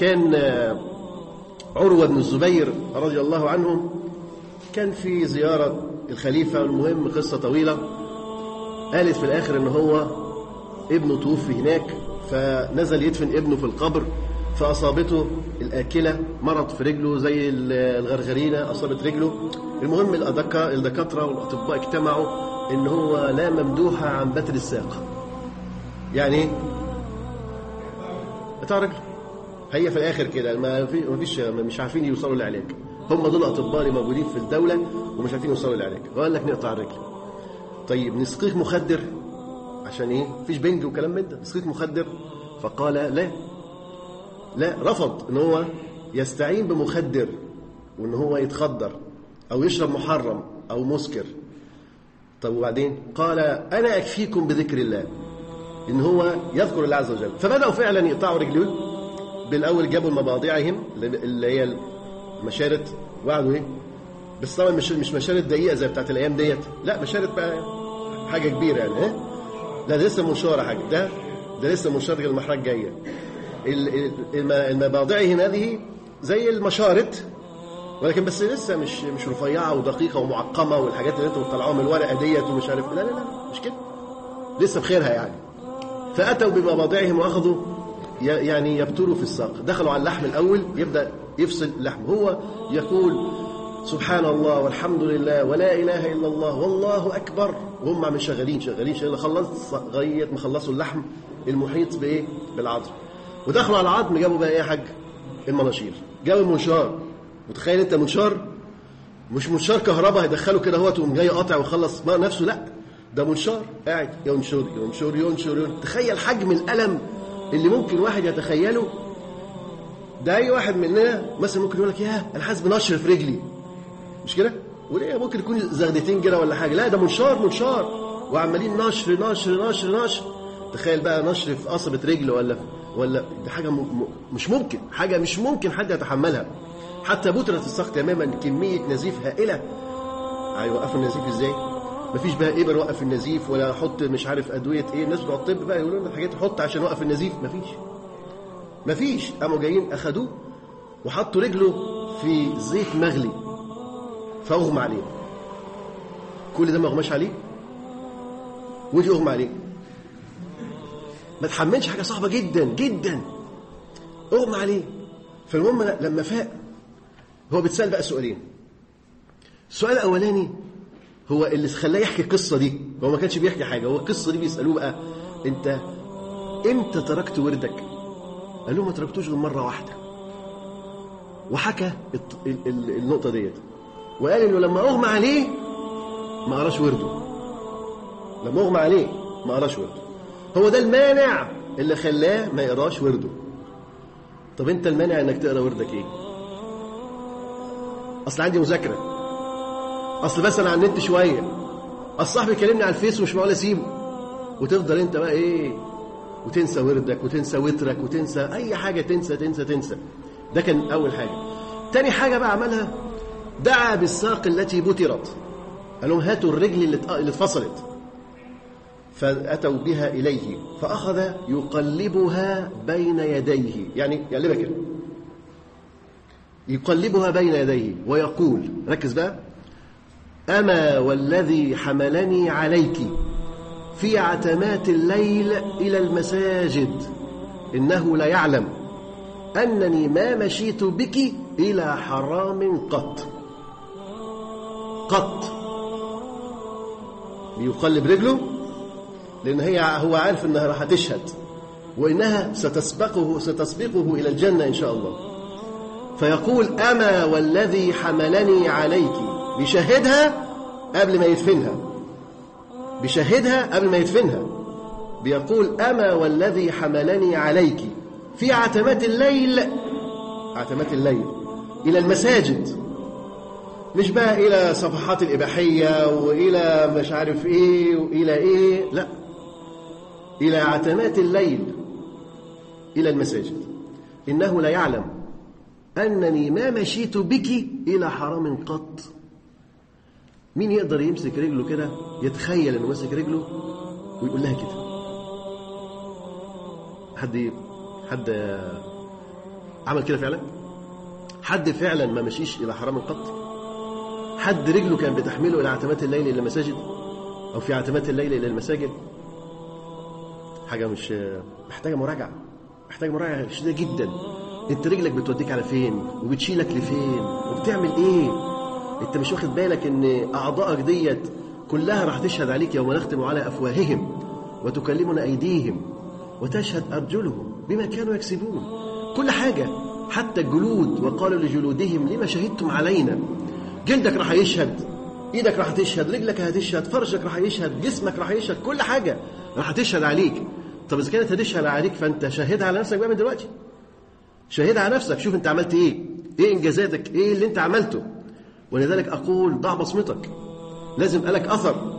كان آه، عروة بن الزبير رضي الله عنه كان في زيارة الخليفة والمهم قصة طويلة قالت في الآخر إن هو ابنه توفي هناك فنزل يدفن ابنه في القبر فأصابته الآكلة مرض في رجله زي الغرغرينة أصابت رجله المهم الأدكا- الدكاترة والأطباء اجتمعوا إن هو لا ممدوحة عن بتر الساق يعني إيه؟ بتاع رجله هي في الاخر كده ما في ما فيش مش عارفين يوصلوا للعلاج هم دول اطباء اللي موجودين في الدوله ومش عارفين يوصلوا للعلاج وقال لك نقطع الرجل طيب نسقيك مخدر عشان ايه مفيش بنج وكلام من ده نسقيك مخدر فقال لا لا رفض ان هو يستعين بمخدر وان هو يتخدر او يشرب محرم او مسكر طب وبعدين قال انا اكفيكم بذكر الله ان هو يذكر الله عز وجل فبداوا فعلا يقطعوا رجليه بالاول جابوا المباضعهم اللي هي المشارط وقعدوا ايه بس طبعا مش مش مشارط دقيقه زي بتاعت الايام ديت لا مشارط بقى حاجه كبيره يعني ها لا ده لسه منشاره حاجه ده ده لسه منشار المحرج جايه ال- ال- الم- المباضعهم هذه زي المشارط ولكن بس لسه مش مش رفيعه ودقيقه ومعقمه والحاجات اللي انتوا بتطلعوها من الورقه ديت ومش عارف لا لا لا مش كده لسه بخيرها يعني فأتوا بمباضعهم وأخذوا ي- يعني يبتروا في الساق دخلوا على اللحم الأول يبدأ يفصل اللحم هو يقول سبحان الله والحمد لله ولا إله إلا الله والله أكبر وهم عم شغالين شغالين شغالين خلص لغاية ما خلصوا اللحم المحيط بإيه بالعظم ودخلوا على العظم جابوا بقى إيه يا حاج المناشير جابوا المنشار متخيل أنت منشار مش منشار كهرباء هيدخله كده هو تقوم جاي قاطع ويخلص ما نفسه لا ده منشار قاعد ينشر ينشر ينشر, ينشر. تخيل حجم الألم اللي ممكن واحد يتخيله ده أي واحد مننا مثلا ممكن يقول لك يا أنا حاسس بنشر في رجلي مش كده؟ وليه ممكن يكون زغدتين كده ولا حاجة لا ده منشار منشار وعمالين نشر نشر نشر نشر تخيل بقى نشر في قصبة رجل ولا ولا ده حاجة م... م... مش ممكن حاجة مش ممكن حد يتحملها حتى بترة الساق تماما كمية نزيف هائلة هيوقفوا النزيف ازاي؟ مفيش بقى ابر وقف النزيف ولا احط مش عارف ادويه ايه الناس بتوع الطب بقى يقولوا لنا حاجات حط عشان اوقف النزيف مفيش مفيش قاموا جايين اخدوه وحطوا رجله في زيت مغلي فاغمى عليه كل ده ما اغماش عليه ودي اغمى عليه ما تحملش حاجه صعبه جدا جدا اغمى عليه فالمهم لما فاق هو بيتسال بقى سؤالين السؤال الاولاني هو اللي خلاه يحكي القصه دي هو ما كانش بيحكي حاجه هو القصه دي بيسالوه بقى انت امتى تركت وردك قال له ما تركتوش غير مره واحده وحكى الت- ال- ال- النقطه ديت وقال انه لما اغمى عليه ما قراش ورده لما اغمى عليه ما قراش ورده هو ده المانع اللي خلاه ما يقراش ورده طب انت المانع انك تقرا وردك ايه اصل عندي مذاكره اصل بس انا على النت شويه اصل صاحبي كلمني على الفيس ومش معقول اسيبه وتفضل انت بقى ايه وتنسى وردك وتنسى وترك وتنسى اي حاجه تنسى تنسى تنسى ده كان اول حاجه تاني حاجه بقى عملها دعا بالساق التي بترت قال لهم هاتوا الرجل اللي ات- اللي اتفصلت فاتوا بها اليه فاخذ يقلبها بين يديه يعني يقلبها كده يقلبها بين يديه ويقول ركز بقى أما والذي حملني عليك في عتمات الليل إلى المساجد إنه ليعلم أنني ما مشيت بك إلى حرام قط قط بيقلب رجله لأن هي هو عارف إنها راح تشهد وإنها ستسبقه ستسبقه إلى الجنة إن شاء الله فيقول أما والذي حملني عليك بيشهدها قبل ما يدفنها بيشهدها قبل ما يدفنها بيقول أما والذي حملني عليك في عتمات الليل عتمات الليل إلى المساجد مش بقى إلى صفحات الإباحية وإلى مش عارف إيه وإلى إيه لا إلى عتمات الليل إلى المساجد إنه لا يعلم أنني ما مشيت بك إلى حرام قط مين يقدر يمسك رجله كده يتخيل انه ماسك رجله ويقول لها كده حد حد عمل كده فعلا حد فعلا ما مشيش الى حرام قط حد رجله كان بتحمله الى عتمات الليل الى المساجد او في عتمات الليل الى المساجد حاجه مش محتاجه مراجعه محتاجه مراجعه شديده جدا انت رجلك بتوديك على فين وبتشيلك لفين وبتعمل ايه انت مش واخد بالك ان اعضائك ديت كلها راح تشهد عليك يوم نختم على افواههم وتكلمنا ايديهم وتشهد ارجلهم بما كانوا يكسبون كل حاجه حتى الجلود وقالوا لجلودهم لما شهدتم علينا جلدك راح يشهد ايدك راح تشهد رجلك هتشهد فرجك راح يشهد جسمك راح يشهد كل حاجه راح تشهد عليك طب اذا كانت هتشهد عليك فانت شاهدها على نفسك بقى من دلوقتي شاهدها على نفسك شوف انت عملت ايه ايه انجازاتك ايه اللي انت عملته ولذلك اقول ضع بصمتك لازم لك اثر